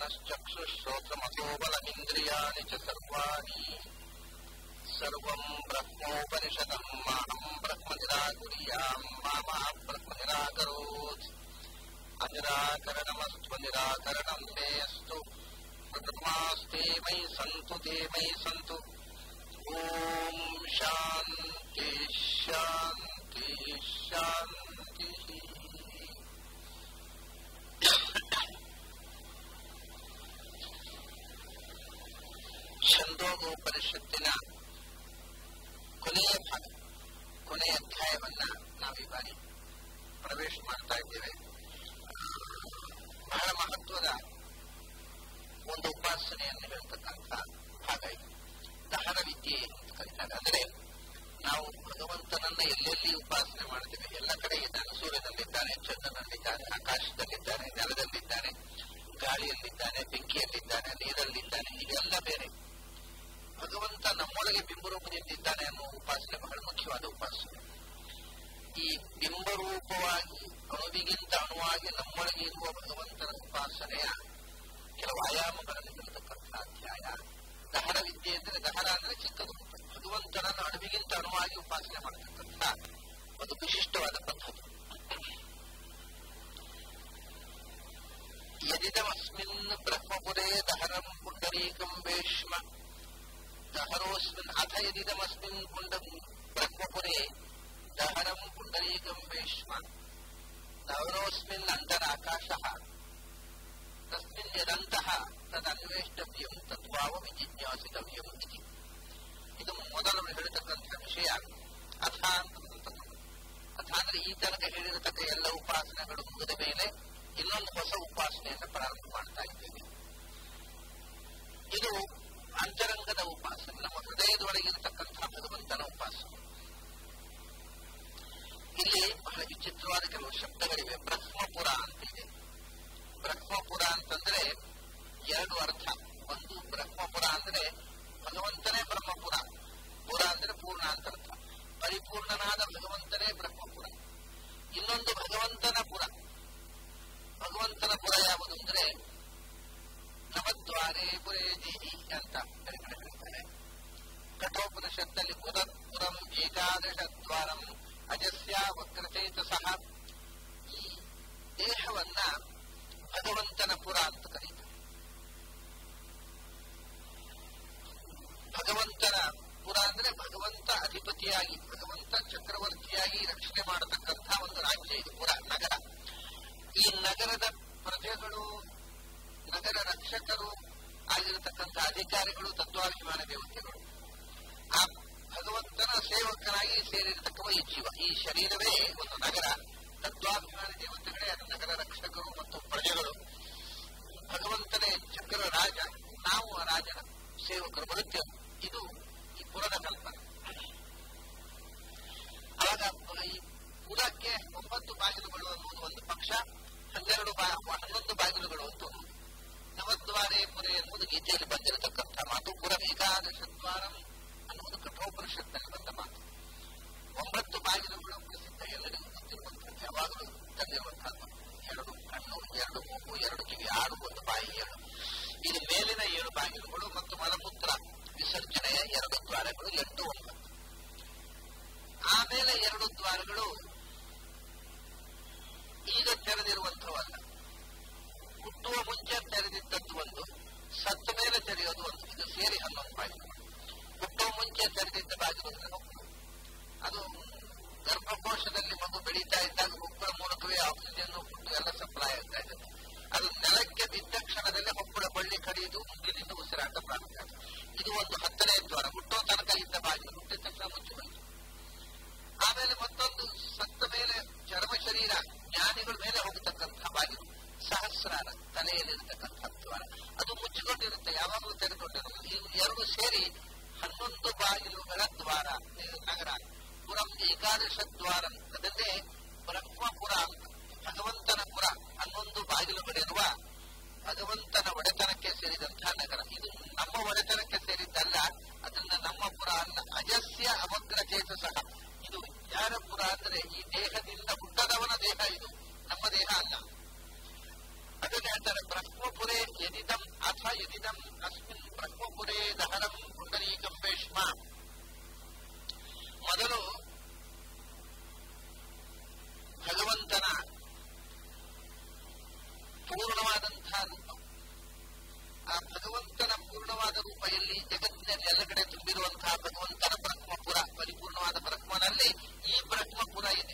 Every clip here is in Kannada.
मनश्चक्षुश्रोत्रमथो बलमिन्द्रियाणि च सर्वाणि सर्वम् ब्रह्मोपनिषदम् माहम् ब्रह्म निराकुर्याम् मामा ब्रह्म निराकरोत् अनिराकरणमस्तु निराकरणम् मे अस्तु ब्रह्मास्ते मयि सन्तु ते मयि सन्तु ॐ शान्ति शान्ति शान्तिः ಛಂದೋಗೋಪನಿಷತ್ತಿನ ಕೊನೆಯ ಭಾಗ ಕೊನೆಯ ಅಧ್ಯಾಯವನ್ನ ನಾವು ಈ ಬಾರಿ ಪ್ರವೇಶ ಮಾಡ್ತಾ ಇದ್ದೇವೆ ಬಹಳ ಮಹತ್ವದ ಒಂದು ಉಪಾಸನೆಯನ್ನು ಹೇಳ್ತಕ್ಕಂಥ ಭಾಗ ಇದು ದಹನ ವಿದ್ಯೆ ಅಂತ ಕರೀತಾರೆ ಅಂದ್ರೆ ನಾವು ಭಗವಂತನನ್ನ ಎಲ್ಲೆಲ್ಲಿ ಉಪಾಸನೆ ಮಾಡ್ತೇವೆ ಎಲ್ಲ ಕಡೆ ಇದ್ದಾನೆ ಸೂರ್ಯನಲ್ಲಿದ್ದಾನೆ ಚಂದ್ರನಲ್ಲಿದ್ದಾನೆ ಆಕಾಶದಲ್ಲಿದ್ದಾನೆ ನೆಲದಲ್ಲಿದ್ದಾನೆ ಗಾಳಿಯಲ್ಲಿದ್ದಾನೆ ಬೆಂಕಿಯಲ್ಲಿದ್ದಾನೆ ನೀರಲ್ಲಿದ್ದಾನೆ ಇದೆಲ್ಲ ಬೇರೆ ಭಗವಂತ ನಮ್ಮೊಳಗೆ ಬಿಂಬರೂಪದಿಂದಿದ್ದಾನೆ ಅನ್ನುವ ಉಪಾಸನೆ ಬಹಳ ಮುಖ್ಯವಾದ ಉಪಾಸನೆ ಈ ಬಿಂಬರೂಪವಾಗಿ ಅಣುವಿಗಿಂತ ಅಣುವಾಗಿ ನಮ್ಮೊಳಗೆ ಇರುವ ಭಗವಂತನ ಉಪಾಸನೆಯ ಕೆಲವು ಆಯಾಮಗಳನ್ನು ಹೇಳ್ತಕ್ಕಂಥ ಅಧ್ಯಾಯ ದಹನ ವಿದ್ಯೆ ಅಂದರೆ ದಹನ ಅಂದ್ರೆ ಚಿಕ್ಕದು ಭಗವಂತನನ್ನು ಅಣುವಿಗಿಂತ ಅಣುವಾಗಿ ಉಪಾಸನೆ ಮಾಡತಕ್ಕಂಥ ಒಂದು ವಿಶಿಷ್ಟವಾದ ಪದ್ಧತಿ ಯದಿದಮಸ್ಮಿನ್ ಬ್ರಹ್ಮಪುರೇ ದಹನಂ ಪುಂಡರೀಕಂ ವೇಶ್ಮ ದಹರೋಸ್ಮಿನ್ ಅಥ ಯದಿದಮಸ್ಮಿನ್ ಪುಂಡ ಬ್ರಹ್ಮಪುರೇ ದಹನಂ ಪುಂಡರೀಕಂ ವೇಶ್ಮ ದಹರೋಸ್ಮಿನ್ ಅಂತರಾಕಾಶಃ ತಸ್ಮಿನ್ ಯದಂತಹ ತದನ್ವೇಷ್ಟವ್ಯಂ ತದ್ಭಾವ ವಿಜಿಜ್ಞಾಸಿತವ್ಯಂ ಇತಿ ಇದು ಮೊದಲು ಹೇಳತಕ್ಕಂಥ ವಿಷಯ ಅಥ ಅಂತ ಅಥ ಅಂದ್ರೆ ಈ ತನಕ ಹೇಳಿರತಕ್ಕ ಎಲ್ಲ ಉಪಾಸನೆಗಳು ಮುಗಿದ ಮೇಲೆ ಇನ್ನೊಂದು ಹೊಸ ಉಪಾಸನೆಯನ್ನು ಪ್ರಾರಂಭ ಮಾಡ್ತಾ ಇದ್ದೇವೆ ಇದು ಅಂತರಂಗದ ಉಪಾಸನೆ ನಮ್ಮ ಹೃದಯದೊಳಗಿರತಕ್ಕಂಥ ಭಗವಂತನ ಉಪಾಸನೆ ಇಲ್ಲಿ ಬಹಳ ವಿಚಿತ್ರವಾದ ಕೆಲವು ಶಬ್ದಗಳಿವೆ ಬ್ರಹ್ಮಪುರ ಅಂತ ಇದೆ ಬ್ರಹ್ಮಪುರ ಅಂತಂದ್ರೆ ಎರಡು ಅರ್ಥ ಒಂದು ಬ್ರಹ್ಮಪುರ ಅಂದ್ರೆ ಭಗವಂತನೇ ಬ್ರಹ್ಮಪುರ ಪುರ ಅಂದ್ರೆ ಪೂರ್ಣ ಅಂತ ಅರ್ಥ ಪರಿಪೂರ್ಣನಾದ ಭಗವಂತನೇ ಬ್ರಹ್ಮಪುರ ಇನ್ನೊಂದು ಭಗವಂತನ ಪುರ ಭಗವಂತನ ಪುರ ಯಾವುದು ಅಂದ್ರೆ ನವದ್ವಾರೇ ಪುರೇ ದೇಹಿ ಅಂತ ಬೇರೆ ಕಡೆ ಹೇಳ್ತಾರೆ ಕಠೋಪನಿಷತ್ತಲ್ಲಿ ಪುರಪುರಂ ಏಕಾದಶ ದ್ವಾರಂ ಅಜಸ್ಯ ವಕ್ರಚೇತ ಸಹ ಈ ದೇಹವನ್ನ ಭಗವಂತನ ಪುರ ಅಂತ ಕರೀತಾರೆ ಭಗವಂತನ ಪುರ ಅಂದ್ರೆ ಭಗವಂತ ಅಧಿಪತಿಯಾಗಿ ಭಗವಂತ ಚಕ್ರವರ್ತಿಯಾಗಿ ರಕ್ಷಣೆ ಮಾಡತಕ್ಕಂಥ ಒಂದು ರಾಜ್ಯ ಇದು ಪುರ ನಗರ ಈ ನಗರದ ಪ್ರಜೆಗಳು ನಗರ ರಕ್ಷಕರು ಆಗಿರತಕ್ಕಂಥ ಅಧಿಕಾರಿಗಳು ತತ್ವಾಭಿಮಾನ ದೇವತೆಗಳು ಆ ಭಗವಂತನ ಸೇವಕನಾಗಿ ಸೇರಿರತಕ್ಕವ ಈ ಜೀವ ಈ ಶರೀರವೇ ಒಂದು ನಗರ ತತ್ವಾಭಿಮಾನ ದೇವತೆಗಳೇ ಅದು ನಗರ ರಕ್ಷಕರು ಮತ್ತು ಪ್ರಜೆಗಳು ಭಗವಂತನೇ ಚಕ್ರ ರಾಜ ನಾವು ಆ ರಾಜನ ಸೇವಕರು ಬರುತ್ತೇವೆ ಇದು ಈ ಪುರದ ಕಲ್ಪನೆ ಆಗ ಈ ಪುರಕ್ಕೆ ಒಂಬತ್ತು ಬಾಗಿಲುಗಳು ಅನ್ನುವುದು ಒಂದು ಪಕ್ಷ ಹನ್ನೆರಡು ಬಾ ಹನ್ನೊಂದು ಬಾಗಿಲುಗಳು ಅಂತ ಒಂದು ನವದ್ವಾರೇ ಪುರೆ ಎನ್ನುವುದು ಗೀತೆಯಲ್ಲಿ ಬಂದಿರತಕ್ಕಂಥ ಮಾತು ಪುರ ಏಕಾದಶ ದ್ವಾರಂ ಅನ್ನುವುದು ಕಠೋಪನಿಷತ್ನಲ್ಲಿ ಬಂದ ಮಾತು ಒಂಬತ್ತು ಬಾಗಿಲುಗಳು ಪ್ರಸಿದ್ಧ ಎಲ್ಲರಿಗೂ ಗೊತ್ತಿರುವಂಥದ್ದು ಯಾವಾಗಲೂ ತಂದಿರುವಂತಹದ್ದು ಎರಡು ಕಣ್ಣು ಎರಡು ಮೂಗು ಎರಡು ಕಿವಿ ಆರು ಒಂದು ಬಾಯಿ ಏಳು ಇದು ಮೇಲಿನ ಏಳು ಬಾಗಿಲುಗಳು ಮತ್ತು ಮಲಮೂತ್ರ ವಿಸರ್ಜನೆಯ ಎರಡು ದ್ವಾರಗಳು ಎಂಟು ಒಂಬತ್ತು ಆಮೇಲೆ ಎರಡು ದ್ವಾರಗಳು ಈಗ ತೆರೆದಿರುವಂಥವಲ್ಲ ಹುಟ್ಟುವ ಮುಂಚೆ ತೆರೆದಿದ್ದದ್ದು ಒಂದು ಸತ್ತ ಮೇಲೆ ತೆರೆಯೋದು ಒಂದು ಇದು ಸೇರಿ ಹನ್ನೊಂದು ಬಾಗಿಲು ಹುಟ್ಟುವ ಮುಂಚೆ ತೆರೆದಿದ್ದ ಬಾಗಿಲು ಅಂದ್ರೆ ಮಕ್ಕಳು ಅದು ಗರ್ಭಕೋಶದಲ್ಲಿ ಮಗು ಬೆಳೀತಾ ಇದ್ದಾಗ ಮಕ್ಕಳ ಮೂಲಕವೇ ಆಕ್ಸಿಜನ್ ಫುಡ್ ಎಲ್ಲ ಸಪ್ಲೈ ಆಗ್ತಾ ಇದೆ ಅದು ನೆಲಕ್ಕೆ ಬಿದ್ದ ಕ್ಷಣದಲ್ಲೇ ಮಕ್ಕಳ ಬಳ್ಳಿ ಕಡಿಯುವುದು ಮುಗಿಲಿಂದ ಉಸಿರಾಟ ಪ್ರಾರಂಭ ಆಗುತ್ತೆ ಇದು ಒಂದು ಹತ್ತನೇ ದ್ವಾರ ಹುಟ್ಟೋ ತನಕ ಇದ್ದ ಬಾಗಿಲು ಹುಟ್ಟಿದ ತಕ್ಷಣ ಮುಚ್ಚಿ ಹೋಯಿತು ಆಮೇಲೆ ಮತ್ತೊಂದು ಸತ್ತ ಮೇಲೆ ಚರ್ಮ ಶರೀರ ಜ್ಞಾನಿಗಳ ಮೇಲೆ ಹೋಗತಕ್ಕಂಥ ಬಾಗಿಲು ಸಹಸ್ರಾರ ತಲೆಯಲ್ಲಿರತಕ್ಕಂಥ ದ್ವಾರ ಅದು ಮುಚ್ಚಿಕೊಂಡಿರುತ್ತೆ ಯಾವಾಗಲೂ ತೆರೆದುಕೊಂಡಿರುತ್ತೆ ಈ ಎರಡು ಸೇರಿ ಹನ್ನೊಂದು ಬಾಗಿಲುಗಳ ದ್ವಾರ ನಗರ ಪುರಂ ಏಕಾದಶ ದ್ವಾರ ಅದನ್ನೇ ಬ್ರಹ್ಮಪುರ ಭಗವಂತನ ಪುರ ಹನ್ನೊಂದು ಬಾಗಿಲುಗಳಿರುವ ಭಗವಂತನ ಒಡೆತನಕ್ಕೆ ಸೇರಿದಂತಹ ನಗರ ಇದು ನಮ್ಮ ಒಡೆತನಕ್ಕೆ ಸೇರಿದ್ದಲ್ಲ ಅದನ್ನ ನಮ್ಮ ಪುರ ಅಲ್ಲ ಅಜಸ್ಯ ಅಮಗ್ರಚೇತ ಸಹ ಇದು ಯಾರ ಪುರ ಅಂದ್ರೆ ಈ ದೇಹದಿಂದ ಹುಟ್ಟದವನ ದೇಹ ಇದು ನಮ್ಮ ದೇಹ ಅಲ್ಲ ಅದನ್ನ ಹೇಳ್ತಾರೆ ಬ್ರಹ್ಮಪುರೇ ಯದಿದಂ ಅಥ ಯದಿದಂ ಅಸ್ಮಿನ್ ಬ್ರಹ್ಮಪುರೇ ದಹರಂ ಪುಂಡರೀಕಂ ಭೀಷ್ಮ ಮೊದಲು ಭಗವಂತನ ಪೂರ್ಣವಾದಂತಹ ರೂಪ ಆ ಭಗವಂತನ ಪೂರ್ಣವಾದ ರೂಪ ಎಲ್ಲಿ ಜಗತ್ತಿನಲ್ಲಿ ಎಲ್ಲ ಕಡೆ ತುಂಬಿರುವಂತಹ ಭಗವಂತನ ಬ್ರಹ್ಮಪುರ ಪರಿಪೂರ್ಣವಾದ ಬ್ರಹ್ಮನಲ್ಲಿ ಈ ಬ್ರಹ್ಮಪುರ ಇದೆ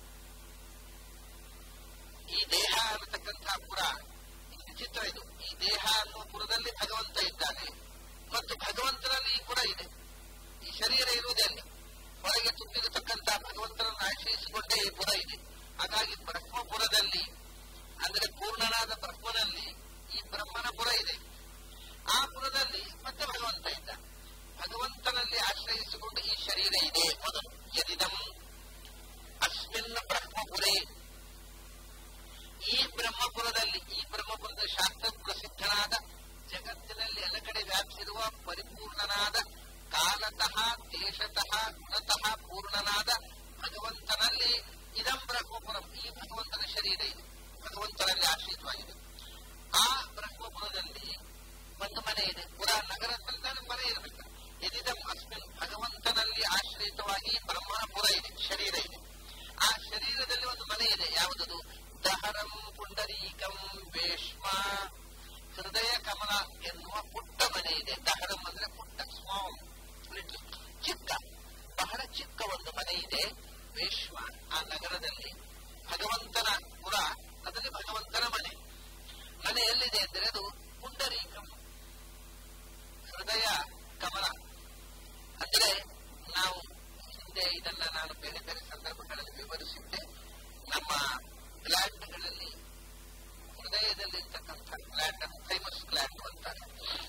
ಈ ದೇಹ ಅನ್ನತಕ್ಕಂತಹ ಪುರ ಇದು ವಿಚಿತ್ರ ಇದು ಈ ದೇಹ ಅನ್ನುವ ಪುರದಲ್ಲಿ ಭಗವಂತ ಇದ್ದಾನೆ ಮತ್ತು ಭಗವಂತನಲ್ಲಿ ಈ ಪುರ ಇದೆ ಈ ಶರೀರ ಇರುವುದೇ ಅಲ್ಲಿ ಹೊರಗೆ ತುಂಬಿರತಕ್ಕಂತಹ ಭಗವಂತನನ್ನು ಆಶ್ರಯಿಸಿಕೊಂಡೇ ಈ ಪುರ ಇದೆ ಹಾಗಾಗಿ ಬ್ರಹ್ಮಪುರದಲ್ಲಿ ಅಂದರೆ ಪೂರ್ಣನಾದ ಬ್ರಹ್ಮನಲ್ಲಿ ಈ ಬ್ರಹ್ಮನ ಪುರ ಇದೆ ಆ ಪುರದಲ್ಲಿ ಮತ್ತೆ ಭಗವಂತ ಇದ್ದ ಭಗವಂತನಲ್ಲಿ ಆಶ್ರಯಿಸಿಕೊಂಡು ಈ ಶರೀರ ಇದೆ ಮೊದಲು ಯದಿದಂ ಅಸ್ಮಿನ್ ಬ್ರಹ್ಮಪುರೇ ಈ ಬ್ರಹ್ಮಪುರದಲ್ಲಿ ಈ ಬ್ರಹ್ಮಪುರದ ಶಾಸ್ತ್ರ ಪ್ರಸಿದ್ಧನಾದ ಜಗತ್ತಿನಲ್ಲಿ ಎಲ್ಲ ಕಡೆ ವ್ಯಾಪಿಸಿರುವ ಪರಿಪೂರ್ಣನಾದ ಕಾಲತಃ ದೇಶತಃ ಗುಣತಃ ಪೂರ್ಣನಾದ ಭಗವಂತನಲ್ಲಿ ಇದಂ ಬ್ರಹ್ಮಪುರಂ ಈ ಭಗವಂತನ ಶರೀರ ಇದೆ ಭಗವಂತನಲ್ಲಿ ಆಶ್ರಿತವಾಗಿದೆ ಆ ಬ್ರಹ್ಮಪುರದಲ್ಲಿ ಒಂದು ಮನೆ ಇದೆ ಪುರ ನಗರದಲ್ಲಿ ಮನೆ ಇರಬೇಕು ಎದಿದಂ ಅಸ್ಮಿನ್ ಭಗವಂತನಲ್ಲಿ ಆಶ್ರಿತವಾಗಿ ಬ್ರಹ್ಮಪುರ ಇದೆ ಶರೀರ ಇದೆ ಆ ಶರೀರದಲ್ಲಿ ಒಂದು ಮನೆ ಇದೆ ಯಾವುದದು ದಹರಂ ಪುಂಡರೀಕಂ ಭೀಷ್ಮ ಹೃದಯ ಕಮಲ ಎನ್ನುವ ಪುಟ್ಟ ಮನೆ ಇದೆ ದಹರಂ ಅಂದ್ರೆ ಪುಟ್ಟ ಸ್ಮಾಲ್ ಲಿಟ್ಲ್ ಚಿಕ್ಕ ಬಹಳ ಚಿಕ್ಕ ಒಂದು ಮನೆ ಇದೆ ಭೀಷ್ಮ ಆ ನಗರದಲ್ಲಿ ಭಗವಂತನ ಪುರ ಅದರಲ್ಲಿ ಭಗವಂತನ ಮನೆ ಮನೆ ಎಲ್ಲಿದೆ ಅಂದರೆ ಅದು ಪುಂಡರೀಕಂ ಹೃದಯ ಕಮಲ ಅಂದ್ರೆ ನಾವು ಹಿಂದೆ ಇದನ್ನ ನಾನು ಬೇರೆ ಬೇರೆ ಸಂದರ್ಭಗಳಲ್ಲಿ ವಿವರಿಸಿದ್ದೆ ನಮ್ಮ ಗ್ಲ್ಯಾಂಡ್ಗಳಲ್ಲಿ ಹೃದಯದಲ್ಲಿರ್ತಕ್ಕಂಥ ಗ್ಲ್ಯಾಂಡ್ ಅನ್ನು ಥೈಮಸ್ ಗ್ಲ್ಯಾಂಡ್ ಅಂತಾರೆ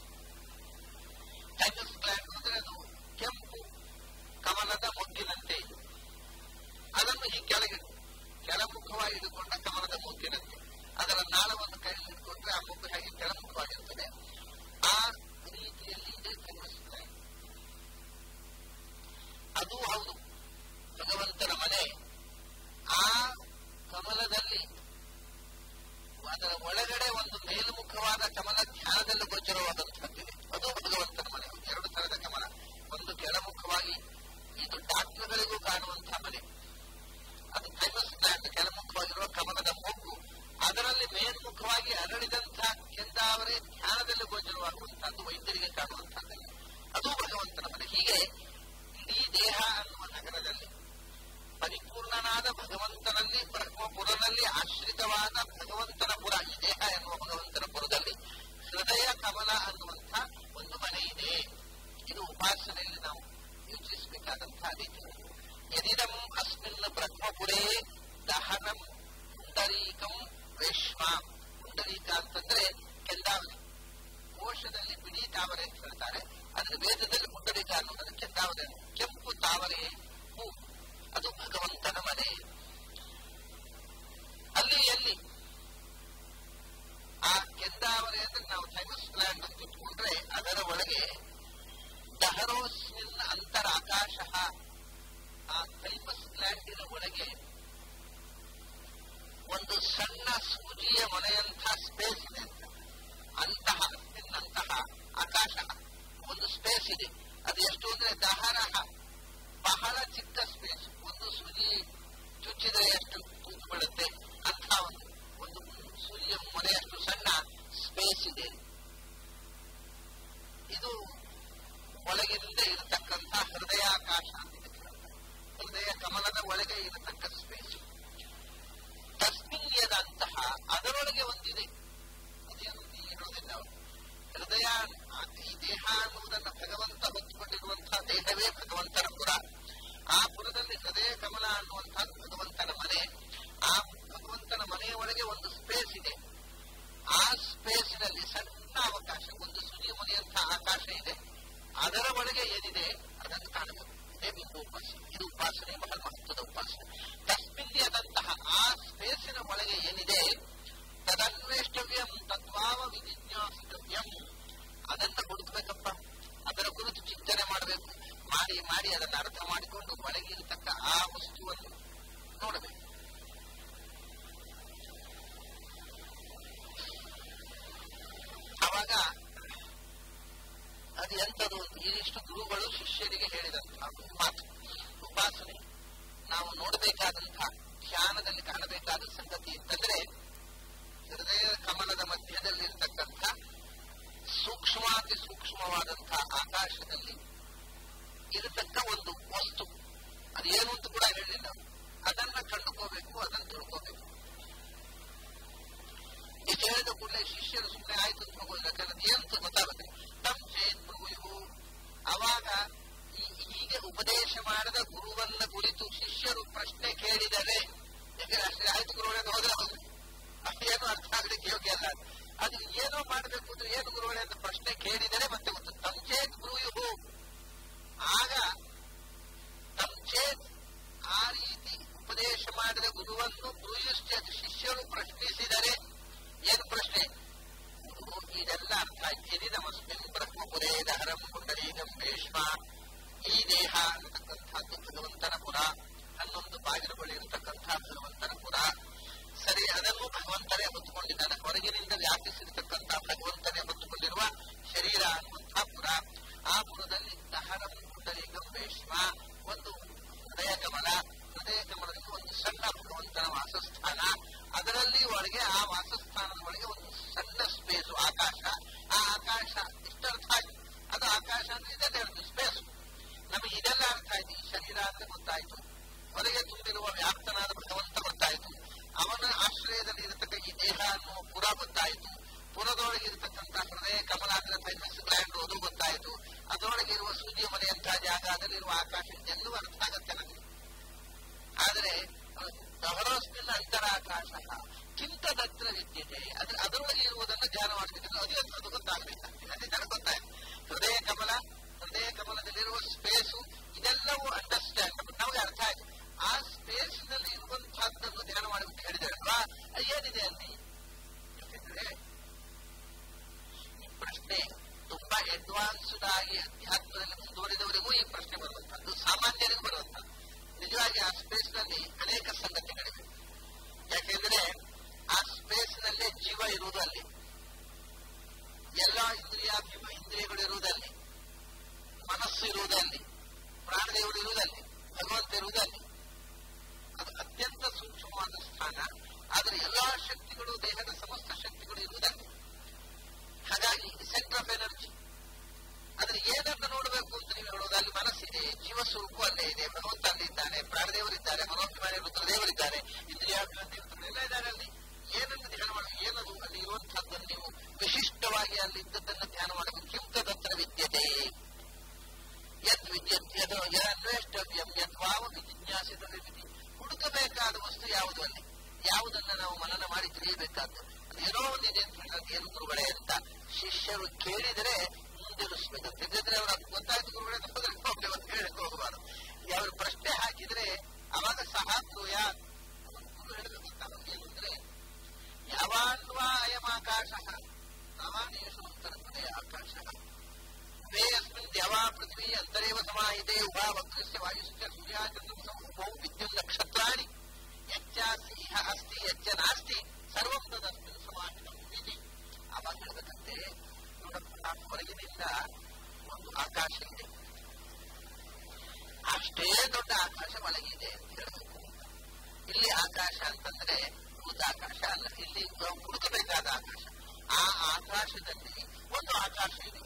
ಥೈಮಸ್ ಗ್ಲ್ಯಾಂಡ್ ಅಂದ್ರೆ ಅದು ಕೆಂಪು ಕಮಲದ ಮೊಗ್ಗಿನಂತೆ ಇದೆ ಅದನ್ನು ಈ ಕೆಳಗೆ ಕೆಳಮುಖವಾಗಿ ಹಿಡಿದುಕೊಂಡ ಕಮಲದ ಮೊಗ್ಗಿನಂತೆ ಅದರ ನಾಳವನ್ನು ಕೈಯಲ್ಲಿ ಹಿಡ್ಕೊಂಡ್ರೆ ಆ ಮೊಗ್ಗು ಹಾಗೆ ಕೆಳಮುಖವಾಗಿರ್ತದೆ ಆ ರೀತಿಯಲ್ಲಿ ಇದೆ ಥೈಮಸ್ ಗ್ಲ್ಯಾಂಡ್ ಅದು ಹೌದು ಭಗವಂತನ ಮನೆ ಆ ಕಮಲದಲ್ಲಿ ಅದರ ಒಳಗಡೆ ಒಂದು ಮೇಲ್ಮುಖವಾದ ಕಮಲ ಧ್ಯಾನದಲ್ಲಿ ಗೋಚರವಾದಂತಹದ್ದಿದೆ ಅದು ಭಗವಂತನ ಮನೆ ಎರಡು ತರದ ಕಮಲ ಒಂದು ಕೆಳಮುಖವಾಗಿ ಇದು ಡಾಕ್ಟರ್ಗಳಿಗೂ ಕಾಣುವಂತಹ ಮನೆ ಅದು ಥೈಮಸ್ ಗ್ಲ್ಯಾಂಡ್ ಕೆಳಮುಖವಾಗಿರುವ ಕಮಲದ ಮೊಗ್ಗು ಅದರಲ್ಲಿ ಮೇಲ್ಮುಖವಾಗಿ ಅರಳಿದಂತಹ ಕೆಂದಾವರೆ ಧ್ಯಾನದಲ್ಲಿ ಗೋಚರವಾಗುವಂತಹದ್ದು ವೈದ್ಯರಿಗೆ ಕಾಣುವಂತಹದ್ದಲ್ಲ ಅದು ಭಗವಂತನ ಮನೆ ಹೀಗೆ ಇಡೀ ದೇಹ ಅನ್ನುವ ನಗರದಲ್ಲಿ ಪರಿಪೂರ್ಣನಾದ ಭಗವಂತನಲ್ಲಿ ಬ್ರಹ್ಮಪುರನಲ್ಲಿ ಆಶ್ರಿತವಾದ ಭಗವಂತನ ಪುರ ಈ ದೇಹ ಎನ್ನುವ ಭಗವಂತನ ಪುರದಲ್ಲಿ ಹೃದಯ ಕಮಲ ಅನ್ನುವಂಥ ಒಂದು ಮನೆ ಇದೆ ಇದು ಉಪಾಸನೆಯಲ್ಲಿ ನಾವು ಯೋಚಿಸಬೇಕಾದಂತಹ ರೀತಿ ಯದಿದಂ ಅಸ್ಮಿನ್ ಬ್ರಹ್ಮಪುರೇ ದಹನಂ ಪುಂಡರೀಕಂ ರೇಷ್ಮ ಪುಂಡರೀಕ ಅಂತಂದ್ರೆ ಕೆಂದಾವರೆ ಕೋಶದಲ್ಲಿ ಬಿಳಿ ತಾವರೆ ಅಂತ ಹೇಳ್ತಾರೆ ಅದರ ವೇದದಲ್ಲಿ ಪುಂಡರೀಕ ಅನ್ನೋದನ್ನು ಕೆಂದಾವರೆ ಕೆಂಪು ತಾವರೆ ಹೂ ಅದು ಭಗವಂತನ ಮನೆ ಅಲ್ಲಿ ಎಲ್ಲಿ ಆ ಕೆಂದಾವರೆ ಅಂದ್ರೆ ನಾವು ಥೈಮಸ್ ಲ್ಯಾಂಡ್ ಅಂತ ಇಟ್ಕೊಂಡ್ರೆ ಅದರ ಒಳಗೆ ದಹರೋಸ್ಮಿನ್ ಅಂತರ ಆಕಾಶ ಆ ಥೈಮಸ್ ಲ್ಯಾಂಡಿನ ಒಳಗೆ ಒಂದು ಸಣ್ಣ ಸೂಜಿಯ ಮನೆಯಂಥ ಸ್ಪೇಸ್ ಇದೆ ಅಂತ ಅಂತಹ ಅಂತಹ ಆಕಾಶ ಒಂದು ಸ್ಪೇಸ್ ಇದೆ ಅದು ಎಷ್ಟು ಅಂದ್ರೆ ದಹರಹ ಬಹಳ ಚಿಕ್ಕ ಸ್ಪೇಸ್ ಒಂದು ಸೂಜಿ ಚುಚ್ಚಿದರೆ ಎಷ್ಟು ತೂತು ಬೀಳುತ್ತೆ ಅಂತ ಒಂದು ಒಂದು ಸೂಜಿಯ ಮೊನೆಯಷ್ಟು ಸಣ್ಣ ಸ್ಪೇಸ್ ಇದೆ ಇದು ಒಳಗಿನಿಂದ ಇರತಕ್ಕಂಥ ಹೃದಯಾಕಾಶ ಅಂತ ಇದಕ್ಕೆ ಹೇಳ್ತಾರೆ. ಹೃದಯ ಕಮಲದ ಒಳಗೆ ಇರತಕ್ಕ ಸ್ಪೇಸ್ ತಸ್ಮಿನ್ಯದಂತಹ ಅದರೊಳಗೆ ಒಂದಿದೆ ಅದೇನು ಇಲ್ಲಿ ಹೇಳೋದಿಲ್ಲ ಅವರು ಹೃದಯ ಈ ದೇಹ ಅನ್ನುವುದನ್ನ ಭಗವಂತ ಹೊತ್ತುಕೊಂಡಿರುವಂತಹ ದೇಹವೇ ಭಗವಂತನ ಪುರ ಆ ಪುರದಲ್ಲಿ ಹೃದಯ ಕಮಲ ಅನ್ನುವಂತಹ ಭಗವಂತನ ಮನೆ ಆ ಭಗವಂತನ ಮನೆಯ ಒಳಗೆ ಒಂದು ಸ್ಪೇಸ್ ಇದೆ ಆ ಸ್ಪೇಸಿನಲ್ಲಿ ಸಣ್ಣ ಅವಕಾಶ ಒಂದು ಸುಜಿ ಮುನಿಯಂತಹ ಆಕಾಶ ಇದೆ ಅದರ ಒಳಗೆ ಏನಿದೆ ಅದನ್ನು ಕಾಣಬೇಕು ಇದೇ ಬಿಂದು ಉಪಾಸನೆ ಇದು ಉಪಾಸನೆ ಬಹಳ ಮಹತ್ವದ ಉಪಾಸನೆ ತಸ್ಮಿನ್ಯದಂತಹ ಆ ಸ್ಪೇಸಿನ ಒಳಗೆ ಏನಿದೆ ತದನ್ವೇಷ್ಟವ್ಯಂ ತತ್ವಾವ ವಿಜಿಜ್ಞಾಸಿತವ್ಯಂ ಅದನ್ನ ಹುಡುಕ್ಬೇಕಪ್ಪ ಅದರ ಕುರಿತು ಚಿಂತನೆ ಮಾಡಬೇಕು ಮಾಡಿ ಮಾಡಿ ಅದನ್ನು ಅರ್ಥ ಮಾಡಿಕೊಂಡು ಒಳಗಿರತಕ್ಕ ಆ ವಸ್ತುವನ್ನು ನೋಡಬೇಕು ಇಷ್ಟು ಗುರುಗಳು ಶಿಷ್ಯರಿಗೆ ಹೇಳಿದಂತಹ ಒಂದು ಮಾತು ಉಪಾಸನೆ ನಾವು ನೋಡಬೇಕಾದಂತಹ ಧ್ಯಾನದಲ್ಲಿ ಕಾಣಬೇಕಾದ ಸಂಗತಿ ಅಂತಂದ್ರೆ ಹೃದಯ ಕಮಲದ ಮಧ್ಯದಲ್ಲಿರ್ತಕ್ಕಂಥ ಸೂಕ್ಷ್ಮಾತಿ ಸೂಕ್ಷ್ಮವಾದಂತಹ ಆಕಾಶದಲ್ಲಿ ಇರತಕ್ಕ ಒಂದು ವಸ್ತು ಅದೇನು ಅಂತ ಕೂಡ ಹೇಳಿಲ್ಲ ಅದನ್ನ ಕಂಡುಕೋಬೇಕು ಅದನ್ನು ತಿಳ್ಕೋಬೇಕು ಇಷ್ಟು ಹೇಳಿದ ಕೂಡಲೇ ಶಿಷ್ಯರು ಸುಮ್ಮನೆ ಆಯ್ತು ಅಂತ ಹೋಗೋದಿಲ್ಲ ಯಾಕಂದ್ರೆ ಏನಂತ ಗೊತ್ತಾಗುತ್ತೆ ತಮ್ ಚೇತ್ ಪ್ರಭು ಅವಾಗ ಹೀಗೆ ಉಪದೇಶ ಮಾಡದ ಗುರುವನ್ನ ಕುರಿತು ಶಿಷ್ಯರು ಪ್ರಶ್ನೆ ಕೇಳಿದರೆ ಯಾಕಂದ್ರೆ ಅಷ್ಟೇ ಆಯ್ತು ಗುರುಗಳೇ ಹೋದ್ರೆ ಹೋದ್ರೆ ಅದೇನು ಅರ್ಥ ಆಗ್ಲಿಕ್ಕೆ ಯೋಗ್ಯ ಅಲ್ಲ ಅದು ಏನೋ ಮಾಡಬೇಕು ಅಂದ್ರೆ ಏನು ಗುರುಗಳೇ ಅಂತ ಪ್ರಶ್ನೆ ಕೇಳಿದರೆ ಮತ್ತೆ ಗೊತ್ತು ತಂಚೇತ್ ಬ್ರೂಯುಹು ಆಗ ತಂಚೇತ್ ಆ ರೀತಿ ಉಪದೇಶ ಮಾಡಿದ ಗುರುವನ್ನು ಬ್ರೂಯುಶ್ಚ ಶಿಷ್ಯರು ಪ್ರಶ್ನಿಸಿದರೆ ಏನು ಪ್ರಶ್ನೆ ಇದೆಲ್ಲ ಅರ್ಥ ಆಯ್ತು ನಮಸ್ಮಿನ್ ಬ್ರಹ್ಮಪುರೇ ದಹರಂ ಪುಂಡರೀಗಂ ಭೀಷ್ಮ ಈ ದೇಹ ಅನ್ನತಕ್ಕಂಥದ್ದು ಭಗವಂತನ ಪುರ ಹನ್ನೊಂದು ಬಾಗಿಲುಗಳು ಇರತಕ್ಕಂಥ ಭಗವಂತನ ಪುರ ಸರಿ ಅದನ್ನು ಭಗವಂತನೇ ಹೊತ್ತುಕೊಂಡಿದ್ದಾನೆ ಹೊರಗಿನಿಂದ ವ್ಯಾಪಿಸಿರ್ತಕ್ಕಂಥ ಭಗವಂತನೇ ಹೊತ್ತುಕೊಂಡಿರುವ ಶರೀರ ಅನ್ನುವಂಥ ಪುರ ಆ ಪುರದಲ್ಲಿ ದಹರಂ ಪುಂಡರೀಗಂ ಭೀಷ್ಮ ಒಂದು ಹೃದಯ ಕಮಲ ಹೃದಯ ಕಮಲದಿಂದ ಒಂದು ಸಣ್ಣ ಭಗವಂತನ ವಾಸಸ್ಥಾನ ಅದರಲ್ಲಿ ಒಳಗೆ ಆ ವಾಸಸ್ಥಾನದ ಒಳಗೆ ಒಂದು ಸಣ್ಣ ಸ್ಪೇಸ್ ಆಕಾಶ ಆ ಆಕಾಶ ಇಷ್ಟರ್ಥ ಆಯ್ತು ಅದು ಆಕಾಶ ಅಂದ್ರೆ ಇದೆಲ್ಲ ಹೇಳ್ತು ಸ್ಪೇಸ್ ನಮಗೆ ಇದೆಲ್ಲ ಅರ್ಥ ಆಯ್ತು ಈ ಶರೀರ ಅಂದ್ರೆ ಗೊತ್ತಾಯ್ತು ಹೊರಗೆ ತುಂಬಿರುವ ವ್ಯಾಪ್ತನಾದ ಭಗವಂತ ಗೊತ್ತಾಯ್ತು ಅವನ ಆಶ್ರಯದಲ್ಲಿ ಇರತಕ್ಕ ಈ ದೇಹ ಅನ್ನುವ ಪುರ ಗೊತ್ತಾಯ್ತು ಪುರದೊಳಗೆ ಇರತಕ್ಕಂಥ ಹೃದಯ ಕಮಲ ಅಂದ್ರೆ ಥೈಮಸ್ ಗ್ಲ್ಯಾಂಡ್ ಅದು ಗೊತ್ತಾಯ್ತು ಅದರೊಳಗೆ ಇರುವ ಸೂರ್ಯ ಮನೆಯಂತಹ ಜಾಗ ಅದರಲ್ಲಿರುವ ಆಕಾಶ ಇದೆಲ್ಲವೂ ಅರ್ಥ ಆಗತ್ತೆ ನಮಗೆ ಆದರೆ ಅವರಸ್ಮಿನ್ ಅಂತರಾಕಾಶ ಕಿಂತದತ್ರ ವಿದ್ಯತೆ ಅದ್ರ ಅದರೊಳಗೆ ಇರುವುದನ್ನು ಧ್ಯಾನ ಮಾಡಬೇಕಂದ್ರೆ ಅದು ಅದು ಗೊತ್ತಾಗಬೇಕಾಗ್ತದೆ ಅದೇ ನನಗೆ ಗೊತ್ತಾಯ್ತು ಹೃದಯ ಕಮಲ ಹೃದಯ ಕಮಲದಲ್ಲಿರುವ ಸ್ಪೇಸು ಇದೆಲ್ಲವೂ ಅಂಡರ್ಸ್ಟ್ಯಾಂಡ್ ನಮಗೆ ಅರ್ಥ ಆಯ್ತು ಆ ಸ್ಪೇಸ್ ನಲ್ಲಿ ಇರುವಂತಹದ್ದನ್ನು ಧ್ಯಾನ ಮಾಡಬೇಕು ಹೇಳಿದಾರಲ್ವಾ ಏನಿದೆ ಅಲ್ಲಿ ಯಾಕೆಂದ್ರೆ ಈ ಪ್ರಶ್ನೆ ತುಂಬಾ ಅಡ್ವಾನ್ಸ್ಡ್ ಆಗಿ ಅಧ್ಯಾತ್ಮದಲ್ಲಿ ಮುಂದುವರಿದವರಿಗೂ ಈ ಪ್ರಶ್ನೆ ಬರುವಂತಹದ್ದು ಸಾಮಾನ್ಯರಿಗೂ ಬರುವಂತಹದ್ದು ನಿಜವಾಗಿ ಆ ಸ್ಪೇಸ್ ನಲ್ಲಿ ಅನೇಕ ಸಂಗತಿಗಳಿವೆ ಯಾಕೆಂದ್ರೆ ಆ ಸ್ಪೇಸ್ ನಲ್ಲೇ ಜೀವ ಇರುವುದು ಅಲ್ಲಿ ಎಲ್ಲಾ ಇಂದ್ರಿಯಾಭಿಮ ಇಂದ್ರಿಯಗಳು ಇರುವುದಲ್ಲಿ ಮನಸ್ಸು ಇರುವುದಲ್ಲಿ ಪ್ರಾಣದೇವರು ಇರುವುದಲ್ಲಿ ಭಗವಂತ ಇರುವುದಲ್ಲಿ ಅದು ಅತ್ಯಂತ ಸೂಕ್ಷ್ಮವಾದ ಸ್ಥಾನ ಆದರೆ ಎಲ್ಲಾ ಶಕ್ತಿಗಳು ದೇಹದ ಸಮಸ್ತ ಶಕ್ತಿಗಳು ಇರುವುದಲ್ಲಿ ಹಾಗಾಗಿ ಸೆಂಟರ್ ಆಫ್ ಎನರ್ಜಿ ಆದ್ರೆ ಏನನ್ನು ನೋಡಬೇಕು ಅಂತ ನೀವು ಹೇಳೋದು ಅಲ್ಲಿ ಮನಸ್ಸಿದೆ ಜೀವ ಸ್ವರೂಪ ಅಲ್ಲೇ ಇದೆ ಭಗವಂತ ಅಲ್ಲಿ ಇದ್ದಾನೆ ಪ್ರಾಣದೇವರಿದ್ದಾರೆ ಮನೋಭಿಮಾನಿ ರುದ್ರದೇವರಿದ್ದಾರೆ ಇಂದ್ರಿಯಾಭಿಮಾನಿಗಳು ಎಲ್ಲ ಇದ್ದಾರೆ ಅಲ್ಲಿ ಏನನ್ನು ಧ್ಯಾನ ಮಾಡಬೇಕು ಏನದು ಅಲ್ಲಿ ಇರುವಂತಹದ್ದನ್ನು ನೀವು ವಿಶಿಷ್ಟವಾಗಿ ಅಲ್ಲಿ ಇದ್ದದ್ದನ್ನು ಧ್ಯಾನ ಮಾಡಬೇಕು ಕಿಂತದತ್ರ ವಿದ್ಯತೆ ಯದ್ ವಿದ್ಯತ್ ಯದ ಯನ್ವೇಷ್ಟವ್ಯಂ ಯದ್ವಾವ ಜಿಜ್ಞಾಸಿತ ವಿಧಿ ಹುಡುಕಬೇಕಾದ ವಸ್ತು ಯಾವುದು ಅಲ್ಲಿ ಯಾವುದನ್ನ ನಾವು ಮನನ ಮಾಡಿ ತಿಳಿಯಬೇಕಾದ್ದು ಅದು ಏನೋ ಒಂದಿದೆ ಅಂತ ಹೇಳಿದ್ರೆ ಏನು ಗುರುಗಳೇ ಅಂತ ಶಿಷ್ಯರು ಕೇಳಿದರೆ ಮುಂದಿರಿಸಬೇಕು ತಿಳಿದ್ರೆ ಅವರ ಗೊತ್ತಾಯ್ತು ಗುರುಗಳೇ ಹೋದ್ರೆ ಅಂತ ಹೇಳಕ್ ಹೋಗಬಾರದು ಯಾವ ಪ್ರಶ್ನೆ ಹಾಕಿದ್ರೆ ಅವಾಗ ಸಹ ಕ್ರೂಯ ಗುರು ಹೇಳಿದ್ರೆ ಗೊತ್ತಾಗುತ್ತೆ ಏನಂದ್ರೆ ಯಾವಾನ್ವಾ ಅಯಮಾಕಾಶ ತಾವಾನೇಶು ಅಂತರತ್ತದೆ ಆಕಾಶ ವೇಯಸ್ಮಿನ್ ದ್ಯವಾ ಪೃಥ್ವಿ ಅಂತರೇವ ಸಮಾಹಿತೆ ಉಭಾ ವಕ್ರಸ್ಯ ವಾಯುಶ್ಚ ಸೂರ್ಯಾಚಂದ್ರಮಸಮೂಹೌ ವಿದ್ಯುತ್ ನಕ್ಷತ್ರಾಣಿ ಯಚ್ಚಾಸ್ತಿ ಇಹ ಅಸ್ತಿ ಯಚ್ಚ ನಾಸ್ತಿ ಸರ್ವಂ ತದಸ್ಮಿನ್ ಸಮಾಹಿತಂ ಇತಿ ಅವಾಗ ಹೇಳಬೇಕಂತೆ ನೋಡಪ್ಪ ಹೊರಗಿನಿಂದ ಒಂದು ಆಕಾಶ ಇದೆ ಅಷ್ಟೇ ದೊಡ್ಡ ಆಕಾಶ ಒಳಗಿದೆ ಅಂತ ಹೇಳಬೇಕು ಇಲ್ಲಿ ಆಕಾಶ ಅಂತಂದ್ರೆ ಭೂತಾಕಾಶ ಅಲ್ಲ ಇಲ್ಲಿ ಹುಡುಕಬೇಕಾದ ಆಕಾಶ ಆ ಆಕಾಶದಲ್ಲಿ ಒಂದು ಆಕಾಶ ಇದೆ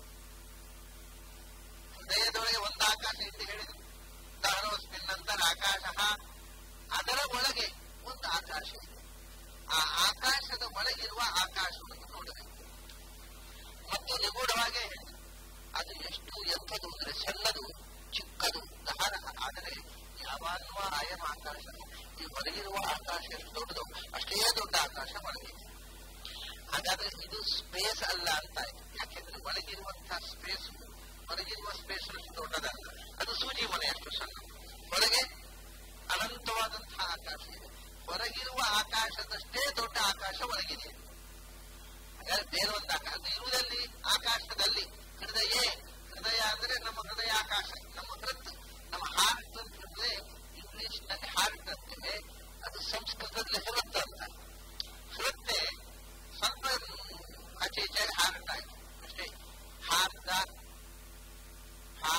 ಹೃದಯದೊಳಗೆ ಒಂದು ಆಕಾಶ ಎಂದು ಹೇಳಿದ್ರು ದಹರೋಸ್ಮಿನ್ ನಂತರ ಆಕಾಶ ಅದರ ಒಳಗೆ ಒಂದು ಆಕಾಶ ಇದೆ ಆ ಆಕಾಶದ ಒಳಗಿರುವ ಆಕಾಶವನ್ನು ನೋಡಬೇಕು ಮತ್ತು ನಿಗೂಢವಾಗೇ ಹೇಳಿದ್ರು ಅದು ಎಷ್ಟು ಎಂಥದು ಅಂದ್ರೆ ಸಣ್ಣದು ಚಿಕ್ಕದು ದಹರ ಆದರೆ ಯಾವಾನ್ವ ಆಯಮ ಆಕಾಶ ಈ ಹೊರಗಿರುವ ಆಕಾಶ ಎಷ್ಟು ದೊಡ್ಡದು ಅಷ್ಟೇ ದೊಡ್ಡ ಆಕಾಶ ಒಳಗಿದೆ ಹಾಗಾದ್ರೆ ಇದು ಸ್ಪೇಸ್ ಅಲ್ಲ ಅಂತ ಆಯ್ತು ಯಾಕೆಂದ್ರೆ ಒಳಗಿರುವಂತಹ ಸ್ಪೇಸ್ ಹೊರಗಿರುವ ಸ್ಪೇಸ್ ಅಷ್ಟು ದೊಡ್ಡದಲ್ಲ ಅದು ಸೂಜಿ ಮನೆ ಅಷ್ಟು ಸಣ್ಣ ಹೊರಗೆ ಅನಂತವಾದಂತಹ ಆಕಾಶ ಇದೆ ಹೊರಗಿರುವ ಆಕಾಶದಷ್ಟೇ ದೊಡ್ಡ ಆಕಾಶ ಒಳಗಿದೆ ಹಾಗಾದ್ರೆ ಬೇರೆ ಒಂದು ಆಕಾಶ ಇರುವುದಲ್ಲಿ ಆಕಾಶದಲ್ಲಿ ಹೃದಯ ಹೃದಯ ಅಂದ್ರೆ ನಮ್ಮ ಹೃದಯ ಆಕಾಶ ನಮ್ಮ ಹೃತ್ ನಮ್ಮ ಹಾರ್ಟ್ ಅಂತ ಹೇಳಿದ್ರೆ ಇಂಗ್ಲಿಷ್ ನಲ್ಲಿ ಹಾರ್ಟ್ ಅಂತೇವೆ ಅದು ಸಂಸ್ಕೃತದಲ್ಲಿ ಹೃತ್ ಅಂತ ಹೃತ್ತೆ ಸ್ವಲ್ಪ ಆಚೆ ಈಚೆ ಹಾರ್ಟ್ ಆಯ್ತು ಅಷ್ಟೇ ಹಾರ್ದ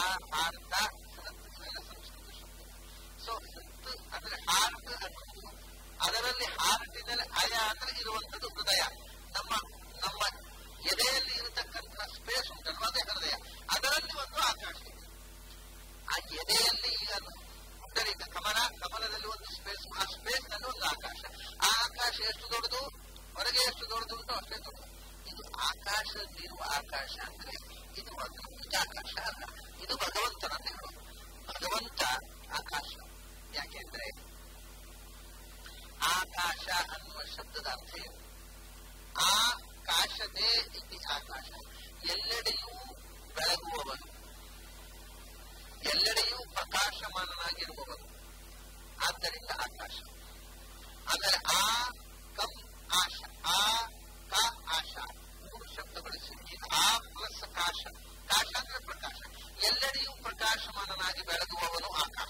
ಅಂದ್ರೆ ಇರುವಂತದ್ದು ಹೃದಯ ನಮ್ಮ ನಮ್ಮ ಎದೆಯಲ್ಲಿ ಇರತಕ್ಕಂತಹ ಸ್ಪೇಸ್ ಉಂಟಲ್ವ ಅದೇ ಹೃದಯ ಅದರಲ್ಲಿ ಒಂದು ಆಕಾಶ ಇದೆ ಆ ಎದೆಯಲ್ಲಿ ಈಗ ಉತ್ತರಿಕ ಕಮಲ ಕಮಲದಲ್ಲಿ ಒಂದು ಸ್ಪೇಸ್ ಆ ಸ್ಪೇಸ್ ನಲ್ಲಿ ಒಂದು ಆಕಾಶ ಆ ಆಕಾಶ ಎಷ್ಟು ದೊಡ್ಡದು ಹೊರಗೆ ಎಷ್ಟು ದೊಡ್ಡದು ಉಂಟು ಅಷ್ಟೇ ದೊಡ್ಡದು ಇದು ಆಕಾಶದಲ್ಲಿರುವ ಆಕಾಶ ಅಂದ್ರೆ ಇದು ಒಂದು ನಿಜಾಕಾಶ ಅಲ್ಲ ಇದು ಭಗವಂತನನ್ನು ಹೇಳೋದು ಭಗವಂತ ಆಕಾಶ ಯಾಕೆಂದ್ರೆ ಆಕಾಶ ಅನ್ನುವ ಶಬ್ದದ ಅರ್ಥ ಏನು ಆಕಾಶದೇ ಇಲ್ಲಿ ಆಕಾಶ ಎಲ್ಲೆಡೆಯೂ ಬೆಳಗುವವನು ಎಲ್ಲೆಡೆಯೂ ಪ್ರಕಾಶಮಾನನಾಗಿರುವವನು ಆದ್ದರಿಂದ ಆಕಾಶ ಆದರೆ ಆ ಕಂ ಆಶ ಆ ಕ ಆಶ ಮೂರು ಶಬ್ದಗಳು ಸೇರಿ ಆ ಪ್ಲಸ್ ಕಾಶ ಕಾಶ ಅಂದ್ರೆ ಪ್ರಕಾಶ ಎಲ್ಲೆಡೆಯೂ ಪ್ರಕಾಶಮಾನನಾಗಿ ಬೆಳಗುವವನು ಆಕಾಶ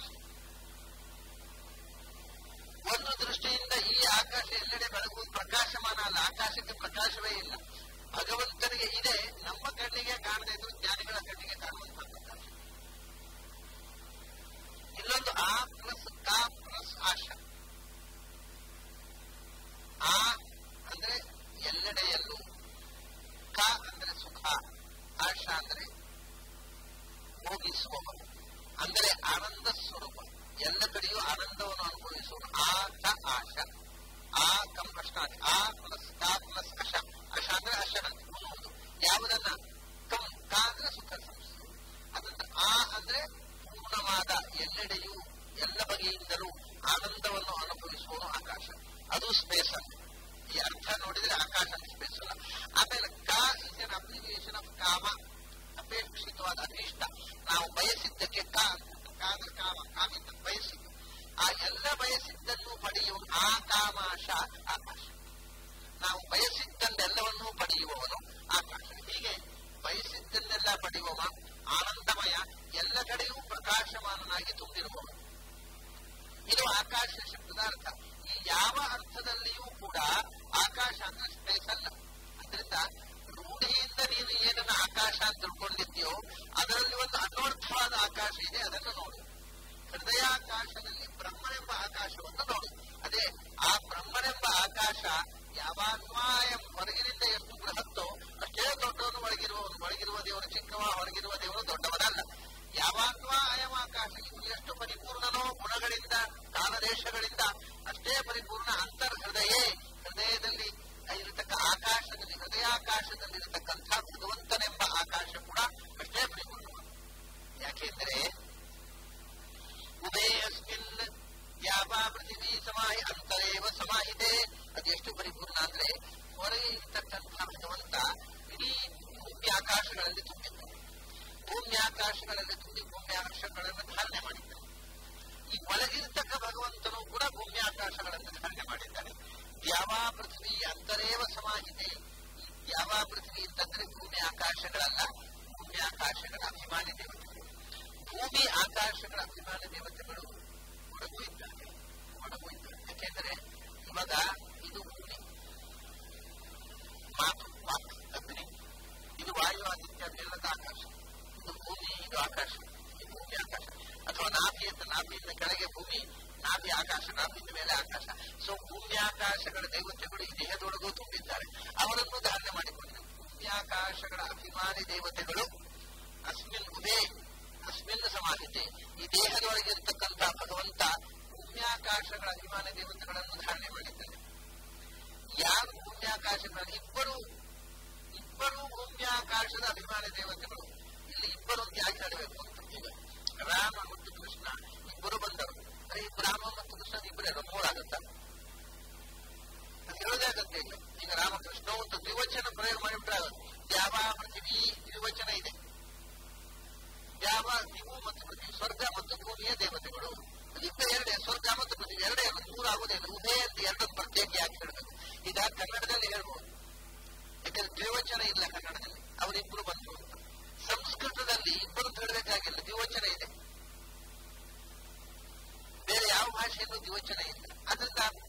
ಒಂದು ದೃಷ್ಟಿಯಿಂದ ಈ ಆಕಾಶ ಎಲ್ಲೆಡೆ ಬೆಳಗುವುದು ಪ್ರಕಾಶಮಾನ ಅಲ್ಲ ಆಕಾಶಕ್ಕೆ ಪ್ರಕಾಶವೇ ಇಲ್ಲ ಭಗವಂತನಿಗೆ ಇದೆ ನಮ್ಮ ಕಣ್ಣಿಗೆ ಕಾಣದೇ ಇದ್ರು ಜ್ಞಾನಿಗಳ ಕಣ್ಣಿಗೆ ಕಾಣುವಂತಹ ಪ್ರಕಾಶ ಇನ್ನೊಂದು ಆ ಪ್ಲಸ್ ಕ ಪ್ಲಸ್ ಆಶ ಆ ಅಂದ್ರೆ ಎಲ್ಲೆಡೆಯಲ್ಲೂ ಕ ಅಂದ್ರೆ ಸುಖ ಆಶ ಅಂದ್ರೆ ಭೋಗಿಸುವವನು ಅಂದರೆ ಆನಂದ ಸ್ವರೂಪ ಎಲ್ಲ ಕಡೆಯೂ ಆನಂದವನ್ನು ಅನುಭವಿಸುವನು ಆ ಕ ಆಶ ಆ ಕಂ ಅಷ್ಟಾದಿ ಆ ಪ್ಲಸ್ ಕ ಪ್ಲಸ್ ಅಶ ಅಶ ಅಂದ್ರೆ ಅಶನಂತೆ ಉಣ್ಣುವುದು ಯಾವುದನ್ನ ಕಂ ಕ ಅಂದ್ರೆ ಸುಖ ಸಂಸ್ಥೆ ಅದನ್ನ ಆ ಅಂದ್ರೆ ಪೂರ್ಣವಾದ ಎಲ್ಲೆಡೆಯೂ ಎಲ್ಲ ಬಗೆಯಿಂದಲೂ ಆನಂದವನ್ನು ಅನುಭವಿಸುವನು ಆಕಾಶ ಅದು ಸ್ಪೇಸ್ ಅಂತ ಈ ಅರ್ಥ ನೋಡಿದ್ರೆ ಆಕಾಶ ಸ್ಪೇಸ್ ಅಲ್ಲ ಆಮೇಲೆ ಕ ಇಸ್ ಅನ್ ಅಪ್ಲಿಕೇಶನ್ ಆಫ್ ಕಾಮ ಅಪೇಕ್ಷಿತವಾದ ಅಭೀಷ್ಟ ನಾವು ಬಯಸಿದ್ದಕ್ಕೆ ಕ ಕ ಅಂದ್ರೆ ಕಾಮ ಕಾಮಿದ್ದ ಬಯಸಿದ್ದು ಆ ಎಲ್ಲ ಬಯಸಿದ್ದನ್ನು ಪಡೆಯುವ ಆ ಕಾಮಾಶ ಆಕಾಶ ನಾವು ಬಯಸಿದ್ದನ್ನೆಲ್ಲವನ್ನೂ ಪಡೆಯುವವನು ಆಕಾಶ ಹೀಗೆ ಬಯಸಿದ್ದನ್ನೆಲ್ಲ ಪಡೆಯುವವ ಆನಂದಮಯ ಎಲ್ಲ ಕಡೆಯೂ ಪ್ರಕಾಶಮಾನನಾಗಿ ತುಂಬಿರುವವನು ಇದು ಆಕಾಶ ಶಬ್ದದ ಅರ್ಥ ಈ ಯಾವ ಅರ್ಥದಲ್ಲಿಯೂ ಕೂಡ ಆಕಾಶ ಅಂದ್ರೆ ಸ್ಪೇಸ್ ಅಲ್ಲ ಅದರಿಂದ ರೂಢಿಯಿಂದ ನೀನು ಏನನ್ನ ಆಕಾಶ ಅಂತ ತಿಳ್ಕೊಂಡಿದ್ಯೋ ಅದರಲ್ಲಿ ಒಂದು ಅನ್ವರ್ಥವಾದ ಆಕಾಶ ಇದೆ ಅದನ್ನು ನೋಡು ಹೃದಯಾಕಾಶದಲ್ಲಿ ಬ್ರಹ್ಮನೆಂಬ ಆಕಾಶವನ್ನು ನೋಡು ಅದೇ ಆ ಬ್ರಹ್ಮನೆಂಬ ಆಕಾಶ ಯಾವಾನ್ವಾಯ ಹೊರಗಿನಿಂದ ಎಷ್ಟು ಬೃಹತ್ತೋ ಅಷ್ಟೇ ದೊಡ್ಡವನು ಒಳಗಿರುವವನು ಒಳಗಿರುವ ದೇವರು ಚಿಕ್ಕವ ಹೊರಗಿರುವ ದೇವರು ದೊಡ್ಡವನಲ್ಲ ಯಾವಾಗ್ವಾ ಅಯಂ ಆಕಾಶ ಇವನು ಎಷ್ಟು ಪರಿಪೂರ್ಣನೋ ಗುಣಗಳಿಂದ ಕಾಲದೇಶಗಳಿಂದ ಅಷ್ಟೇ ಪರಿಪೂರ್ಣ ಅಂತರ್ ಹೃದಯೇ ಹೃದಯದಲ್ಲಿ ಇರತಕ್ಕ ಆಕಾಶದಲ್ಲಿ ಹೃದಯಾಕಾಶದಲ್ಲಿ ಇರತಕ್ಕಂಥ ಭಗವಂತನೆಂಬ ಆಕಾಶ ಕೂಡ ಅಷ್ಟೇ ಪರಿಪೂರ್ಣ ಯಾಕೆಂದ್ರೆ ಉಭೇ ಅಸ್ಮಿನ್ ಯಾವ ಪೃಥಿವೀ ಸಮಾಹಿ ಅಂತರೇವ ಸಮಾಹಿತೆ ಅದೆಷ್ಟು ಪರಿಪೂರ್ಣ ಅಂದ್ರೆ ಹೊರಗೆ ಇರ್ತಕ್ಕಂಥ ಭಗವಂತ ಇಡೀ ಭೂಮಿ ಆಕಾಶಗಳಲ್ಲಿ ತುಂಬಿದ್ದಾನೆ ಭೂಮಿ ಆಕಾಶಗಳಲ್ಲಿ ತುಂಬಿ ಭೂಮಿ ಆಕಾಶಗಳನ್ನು ಧಾರಣೆ ಮಾಡಿದ್ದಾನೆ ಈ ಒಳಗಿರ್ತಕ್ಕ ಭಗವಂತನು ಕೂಡ ಭೂಮಿ ಆಕಾಶಗಳನ್ನು ಧಾರಣೆ ಮಾಡಿದ್ದಾನೆ ಯಾವ ಪೃಥ್ವಿ ಅಂತರೇವ ಸಮಾಹಿತೆ ಯಾವ ಪೃಥ್ವಿ ಅಂತಂದ್ರೆ ಭೂಮಿ ಆಕಾಶಗಳಲ್ಲ ಭೂಮಿ ಆಕಾಶಗಳ ಅಭಿಮಾನಿ ದೇವತೆಗಳು ಭೂಮಿ ಆಕಾಶಗಳ ಅಭಿಮಾನಿ ದೇವತೆಗಳು ಒಡಗು ಇದ್ದಾರೆ ಒಡಗು ಇದ್ದಾರೆ ಯಾಕೆಂದ್ರೆ ಇವಾಗ ಇದು ಭೂಮಿ ಮಾತು ವಾಕ್ ಅಗ್ನಿ ಇದು ವಾಯು ಆದಿತ್ಯ ಮೇಲದ ಆಕಾಶ ಇದು ಭೂಮಿ ಇದು ಆಕಾಶ ಇದು ಭೂಮಿ ಆಕಾಶ ಅಥವಾ ನಾಭಿ ಅಂತ ನಾಭಿಯಿಂದ ಕೆಳಗೆ ಭೂಮಿ ನಾಭಿ ಆಕಾಶ ನಾಭಿಯಿಂದ ಮೇಲೆ ಆಕಾಶ ಸೊ ಭೂಮಿ ಆಕಾಶಗಳ ದೇವತೆಗಳು ಈ ದೇಹದೊಳಗೂ ತುಂಬಿದ್ದಾರೆ ಅವರನ್ನು ಧಾರಣೆ ಮಾಡಿಕೊಂಡರು ಭೂಮಿ ಆಕಾಶಗಳ ಅಭಿಮಾನಿ ದೇವತೆಗಳು ಅಸ್ಮಿನ್ ಉದೇ ಅಸ್ಮಿನ್ ಸಮಾಹಿತೆ ಈ ದೇಹದೊಳಗಿರ್ತಕ್ಕಂಥ ಭಗವಂತ ಭೂಮ್ಯಾಕಾಶಗಳ ಅಭಿಮಾನಿ ದೇವತೆಗಳನ್ನು ಧಾರಣೆ ಮಾಡಿದ್ದಾರೆ ಯಾರು ಭೂಮ್ಯಾಕಾಶಗಳ ಇಬ್ಬರು ಇಬ್ಬರು ಭೂಮ್ಯಾಕಾಶದ ಅಭಿಮಾನಿ ದೇವತೆಗಳು ಇಲ್ಲಿ ಇಬ್ಬರು ಯಾಕೆ ನಡಬೇಕು ಅಂತ ಈಗ ರಾಮ ಮತ್ತು ಕೃಷ್ಣ ಇಬ್ಬರು ಬಂದರು ಅಂದ್ರೆ ಈ ರಾಮ ಮತ್ತು ಕೃಷ್ಣ ಇಬ್ಬರೇ ಮೂರಾಗುತ್ತ ಅದು ಹೇಳೋದೇ ಅಗತ್ಯ ಇಲ್ಲ ಈಗ ರಾಮಕೃಷ್ಣ ಒಂದು ದ್ವಿವಚನ ಪ್ರಯೋಗ ಮಾಡಿಬಿಟ್ರೆ ಯಾವ ಪೃಥ್ವಿ ದ್ವಿವಚನ ಇದೆ ಯಾವ ದಿವು ಮತ್ತು ಪೃಥ್ವಿ ಸ್ವರ್ಗ ಮತ್ತು ಭೂಮಿಯ ದೇವತೆಗಳು ಅದಿಬ್ಬರೇ ಎರಡೇ ಸ್ವರ್ಗ ಮತ್ತು ಪೃಥ್ವಿ ಎರಡೇ ಮೂರು ಆಗುವುದಿಲ್ಲ ಉಭಯ ಅಂತ ಎರಡನ್ನು ಪ್ರತ್ಯೇಕ ಯಾಕೆ ಹೇಳಬೇಕು ಈಗ ಕನ್ನಡದಲ್ಲಿ ಹೇಳ್ಬೋದು ಯಾಕಂದ್ರೆ ದ್ವಿವಚನ ಇಲ್ಲ ಕನ್ನಡದಲ್ಲಿ ಅವರಿಬ್ಬರು ಬಂದರು ಅಂತ ಸಂಸ್ಕೃತದಲ್ಲಿ ಇಬ್ಬರು ಹೇಳಬೇಕಾಗಿಲ್ಲ ದ್ವಿವಚನ ಇದೆ ಬೇರೆ ಯಾವ ಭಾಷೆಯಲ್ಲೂ ದ್ವಿವಚನ ಇಲ್ಲ ಅದರಿಂದ